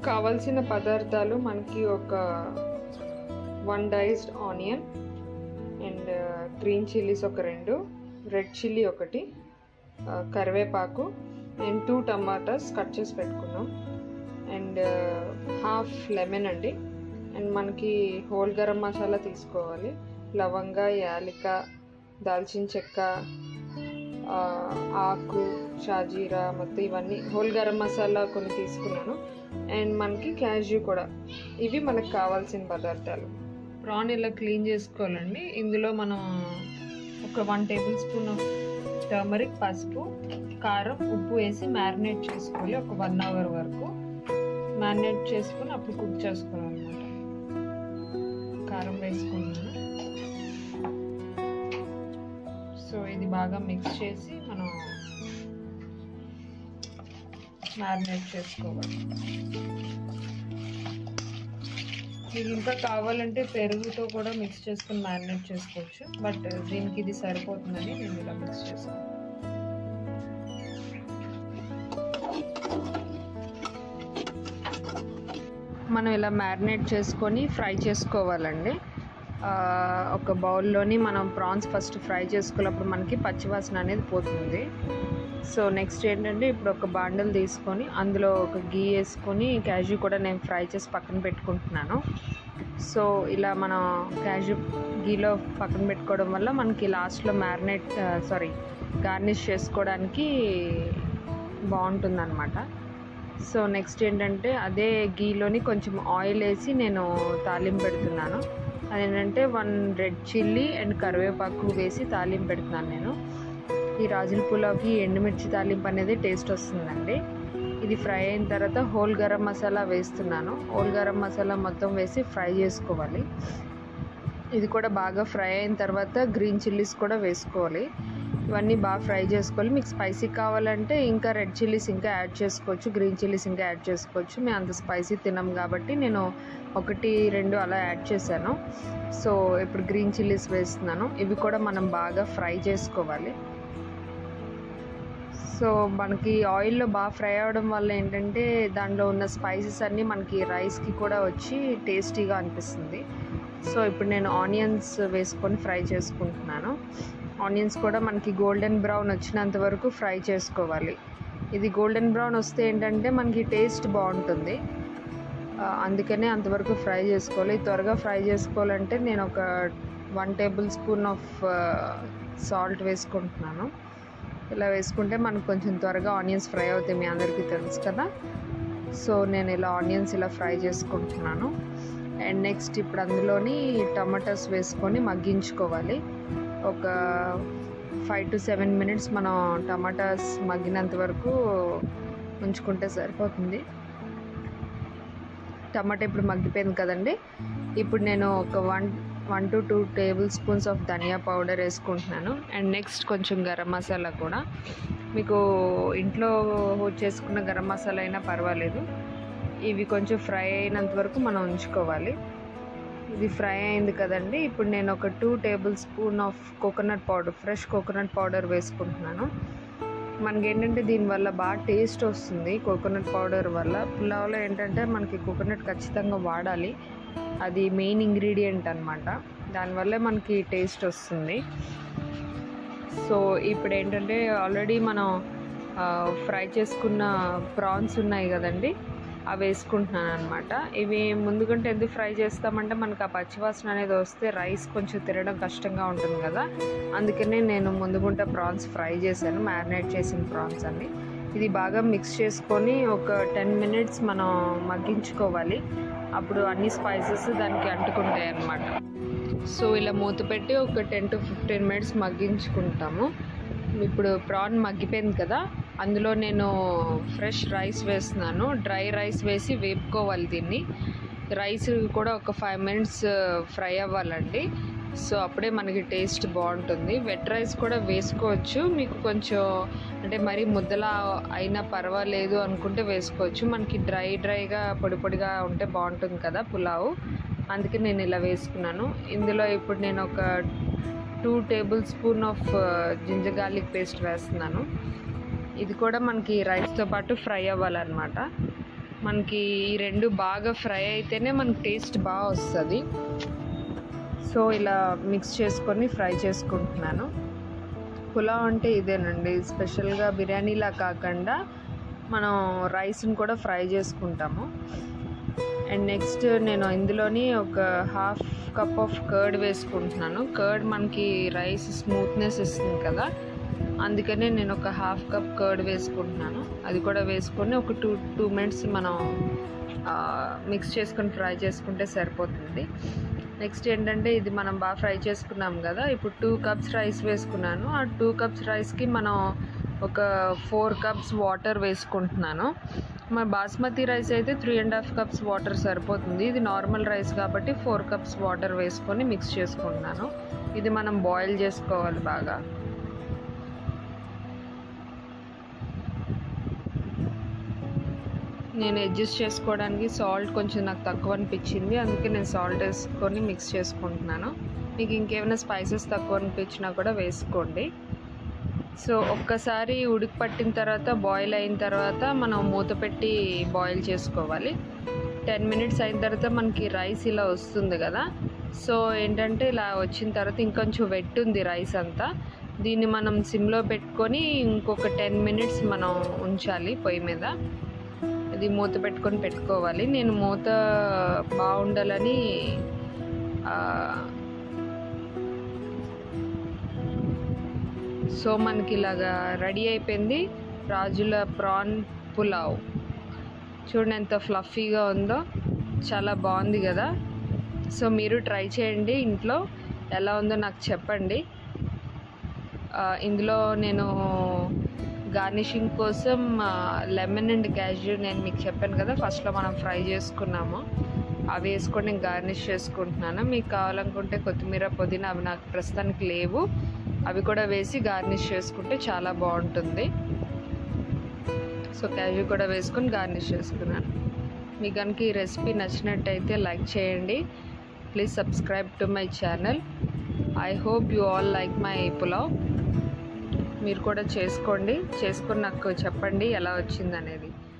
కావాల్సిన పదార్థాలు మనకి ఒక one diced onion and green chillies ఒక రెండు రెడ్ చిల్లీ ఒకటి ఆ, కరివేపాకు అండ్ టూ టమాటాస్ కట్ చేసి పెట్టుకున్నాం అండ్ హాఫ్ లెమన్ అండి అండ్ మనకి హోల్ గరం మసాలా తీసుకోవాలి లవంగ యాలిక దాల్చిన చెక్క ఆ, ఆకు షాజీరా మొత్తం ఇవన్నీ హోల్ గరం మసాలా కొన్ని తీసుకున్నాను అండ్ మనకి క్యాష్యూ కూడా ఇవి మనకు కావాల్సిన పదార్థాలు ప్రాన్ ఇలా క్లీన్ చేసుకోవాలండి ఇందులో మనం ఒక one tablespoon of turmeric పసుపు కారం ఉప్పు వేసి మ్యారినేట్ చేసుకోవాలి ఒక వన్ అవర్ వరకు మ్యారినేట్ చేసుకుని అప్పుడు కుక్ చేసుకోవాలన్నమాట కారం వేసుకున్నాను సో ఇది బాగా మిక్స్ చేసి మనం మ్యారినేట్ చేసుకోవాలి మీకు ఇంకా కావాలంటే పెరుగుతో కూడా మిక్స్ చేసుకుని మ్యారినేట్ చేసుకోవచ్చు బట్ దీనికి ఇది సరిపోతుందని నేను ఇలా మిక్స్ చేస్తాను మనం ఇలా మ్యారినేట్ చేసుకొని ఫ్రై చేసుకోవాలండి ఆ, ఒక బౌల్లోని మనం ప్రాన్స్ ఫస్ట్ ఫ్రై చేసుకున్నప్పుడు మనకి పచ్చివాసన అనేది పోతుంది సో నెక్స్ట్ ఏంటంటే ఇప్పుడు ఒక బాండల్ తీసుకొని అందులో ఒక గీ వేసుకొని క్యాజు కూడా నేను ఫ్రై చేసి పక్కన పెట్టుకుంటున్నాను సో ఇలా మనం క్యాజు గీలో పక్కన పెట్టుకోవడం వల్ల మనకి లాస్ట్లో మ్యారినేట్ సారీ గార్నిష్ చేసుకోవడానికి బాగుంటుందన్నమాట సో నెక్స్ట్ ఏంటంటే అదే గీలోని కొంచెం ఆయిల్ వేసి నేను తాలింపు పెడుతున్నాను అదేంటంటే వన్ రెడ్ చిల్లీ అండ్ కరివేపాకు వేసి తాలింపు పెడుతున్నాను నేను ఈ రాజుల పులావ్కి ఎండుమిర్చి తాలింపు అనేది టేస్ట్ వస్తుందండి ఇది ఫ్రై అయిన తర్వాత హోల్ గరం మసాలా వేస్తున్నాను హోల్ గరం మసాలా మొత్తం వేసి ఫ్రై చేసుకోవాలి ఇది కూడా బాగా ఫ్రై అయిన తర్వాత గ్రీన్ చిల్లీస్ కూడా వేసుకోవాలి ఇవన్నీ బాగా ఫ్రై చేసుకోవాలి మీకు స్పైసీ కావాలంటే ఇంకా రెడ్ చిల్లీస్ ఇంకా యాడ్ చేసుకోవచ్చు గ్రీన్ చిల్లీస్ ఇంకా యాడ్ చేసుకోవచ్చు మేము అంత స్పైసీ తినం కాబట్టి నేను ఒకటి రెండు అలా యాడ్ చేశాను సో ఇప్పుడు గ్రీన్ చిల్లీస్ వేస్తున్నాను ఇవి కూడా మనం బాగా ఫ్రై చేసుకోవాలి సో మనకి ఆయిల్లో బాగా ఫ్రై అవ్వడం వల్ల ఏంటంటే దాంట్లో ఉన్న స్పైసెస్ అన్నీ మనకి రైస్కి కూడా వచ్చి టేస్టీగా అనిపిస్తుంది సో ఇప్పుడు నేను ఆనియన్స్ వేసుకొని ఫ్రై చేసుకుంటున్నాను ఆనియన్స్ కూడా మనకి గోల్డెన్ బ్రౌన్ వచ్చినంత వరకు ఫ్రై చేసుకోవాలి ఇది గోల్డెన్ బ్రౌన్ వస్తే ఏంటంటే మనకి టేస్ట్ బాగుంటుంది ఆ, అందుకనే అంతవరకు ఫ్రై చేసుకోవాలి త్వరగా ఫ్రై చేసుకోవాలంటే నేను ఒక one tablespoon of salt వేసుకుంటున్నాను ఇలా వేసుకుంటే మనకు కొంచెం త్వరగా ఆనియన్స్ ఫ్రై అవుతాయి మీ అందరికీ తెలుసు కదా సో నేను ఇలా ఆనియన్స్ ఇలా ఫ్రై చేసుకుంటున్నాను అండ్ నెక్స్ట్ ఇప్పుడు అందులోని టమాటాస్ వేసుకొని మగ్గించుకోవాలి ఒక ఫైవ్ టు సెవెన్ మినిట్స్ మనం టమాటాస్ మగ్గినంత వరకు ఉంచుకుంటే సరిపోతుంది టమాటా ఇప్పుడు మగ్గిపోయింది కదండి ఇప్పుడు నేను ఒక one one to two tablespoons of dhania powder వేసుకుంటున్నాను అండ్ నెక్స్ట్ కొంచెం గరం మసాలా కూడా మీకు ఇంట్లో చేసుకున్న గరం మసాలా అయినా పర్వాలేదు ఇవి కొంచెం ఫ్రై అయినంత వరకు మనం ఉంచుకోవాలి ఇది ఫ్రై అయింది కదండి ఇప్పుడు నేను ఒక two tablespoon of coconut powder fresh coconut powder వేసుకుంటున్నాను మనకి ఏంటంటే దీనివల్ల బాగా టేస్ట్ వస్తుంది కోకోనట్ పౌడర్ వల్ల పులావ్లో ఏంటంటే మనకి కోకోనట్ ఖచ్చితంగా వాడాలి అది మెయిన్ ఇంగ్రీడియంట్ అనమాట దానివల్లే మనకి టేస్ట్ వస్తుంది సో ఇప్పుడు ఏంటంటే ఆల్రెడీ మనం ఫ్రై చేసుకున్న ప్రాన్స్ ఉన్నాయి కదండి అవి వేసుకుంటున్నాను అనమాట ఇవి ముందుకంటే ఎందుకు ఫ్రై చేస్తామంటే మనకు ఆ పచ్చివాసన అనేది వస్తే రైస్ కొంచెం తినడం కష్టంగా ఉంటుంది కదా అందుకనే నేను ముందుగుంట ప్రాన్స్ ఫ్రై చేశాను మ్యారినేట్ చేసిన ప్రాన్స్ అన్ని ఇది బాగా మిక్స్ చేసుకొని ఒక టెన్ మినిట్స్ మనం మగ్గించుకోవాలి అప్పుడు అన్ని స్పైసెస్ దానికి అంటుకుంటాయి అన్నమాట సో ఇలా మూత పెట్టి ఒక టెన్ టు ఫిఫ్టీన్ మినిట్స్ మగ్గించుకుంటాము ఇప్పుడు ప్రాన్ మగ్గిపోయింది కదా అందులో నేను ఫ్రెష్ రైస్ వేస్తున్నాను డ్రై రైస్ వేసి వేపుకోవాలి దీన్ని రైస్ కూడా ఒక ఫైవ్ మినిట్స్ ఫ్రై అవ్వాలండి సో అప్పుడే మనకి టేస్ట్ బాగుంటుంది వెట్ రైస్ కూడా వేసుకోవచ్చు మీకు కొంచెం అంటే మరీ ముద్దలా అయినా పర్వాలేదు అనుకుంటే వేసుకోవచ్చు మనకి డ్రై డ్రైగా పొడి పొడిగా ఉంటే బాగుంటుంది కదా పులావ్ అందుకే నేను ఇలా వేసుకున్నాను ఇందులో ఇప్పుడు నేను ఒక two tablespoon of ginger garlic paste వేస్తున్నాను ఇది కూడా మనకి రైస్తో పాటు ఫ్రై అవ్వాలన్నమాట మనకి ఈ రెండు బాగా ఫ్రై అయితేనే మనకి టేస్ట్ బాగా వస్తుంది సో ఇలా మిక్స్ చేసుకొని ఫ్రై చేసుకుంటున్నాను పులావ్ అంటే ఇదేనండి స్పెషల్గా బిర్యానీలా కాకుండా మనం రైస్ని కూడా ఫ్రై చేసుకుంటాము అండ్ నెక్స్ట్ నేను ఇందులోని ఒక హాఫ్ కప్ ఆఫ్ కర్డ్ వేసుకుంటున్నాను కర్డ్ మనకి రైస్ స్మూత్నెస్ ఇస్తుంది కదా అందుకనే నేను ఒక హాఫ్ కప్ కర్డ్ వేసుకుంటున్నాను అది కూడా వేసుకొని ఒక టూ టూ మినిట్స్ మనం మిక్స్ చేసుకొని ఫ్రై చేసుకుంటే సరిపోతుంది నెక్స్ట్ ఏంటంటే ఇది మనం బాగా ఫ్రై చేసుకున్నాం కదా ఇప్పుడు టూ కప్స్ రైస్ వేసుకున్నాను ఆ టూ కప్స్ రైస్కి మనం ఒక ఫోర్ కప్స్ వాటర్ వేసుకుంటున్నాను మా బాస్మతి రైస్ అయితే three and half cups water సరిపోతుంది ఇది నార్మల్ రైస్ కాబట్టి ఫోర్ కప్స్ వాటర్ వేసుకొని మిక్స్ చేసుకుంటున్నాను ఇది మనం బాయిల్ చేసుకోవాలి బాగా నేను అడ్జస్ట్ చేసుకోవడానికి సాల్ట్ కొంచెం నాకు తక్కువ అనిపించింది అందుకే నేను సాల్ట్ వేసుకొని మిక్స్ చేసుకుంటున్నాను మీకు ఇంకేమైనా స్పైసెస్ తక్కువ అనిపించినా కూడా వేసుకోండి సో ఒక్కసారి ఉడికి పట్టిన తర్వాత బాయిల్ అయిన తర్వాత మనం మూత పెట్టి బాయిల్ చేసుకోవాలి టెన్ మినిట్స్ అయిన తర్వాత మనకి రైస్ ఇలా వస్తుంది కదా సో ఏంటంటే ఇలా వచ్చిన తర్వాత ఇంకొంచెం వెట్ ఉంది రైస్ అంతా దీన్ని మనం సిమ్లో పెట్టుకొని ఇంకొక టెన్ మినిట్స్ మనం ఉంచాలి పొయ్యి మీద ఇది మూత పెట్టుకొని పెట్టుకోవాలి నేను మూత బాగుండాలని సో మనకి ఇలాగా రెడీ అయిపోయింది రాజుల ప్రాన్ పులావ్ చూడండి ఎంత ఫ్లఫీగా ఉందో చాలా బాగుంది కదా సో మీరు ట్రై చేయండి ఇంట్లో ఎలా ఉందో నాకు చెప్పండి ఇందులో నేను గార్నిషింగ్ కోసం లెమన్ అండ్ క్యాష్యూ నేను మీకు చెప్పాను కదా ఫస్ట్లో మనం ఫ్రై చేసుకున్నాము అవి వేసుకొని నేను గార్నిష్ చేసుకుంటున్నాను మీకు కావాలనుకుంటే కొత్తిమీర పుదీనా అవి నాకు ప్రస్తుతానికి లేవు అవి కూడా వేసి గార్నిష్ చేసుకుంటే చాలా బాగుంటుంది సో క్యాష్యూ కూడా వేసుకొని గార్నిష్ చేసుకున్నాను మీకు కనుక ఈ రెసిపీ నచ్చినట్టయితే లైక్ చేయండి please subscribe to my channel I hope you all like my pulao మీరు కూడా చేసుకోండి చేసుకొని నాకు చెప్పండి ఎలా వచ్చింది అనేది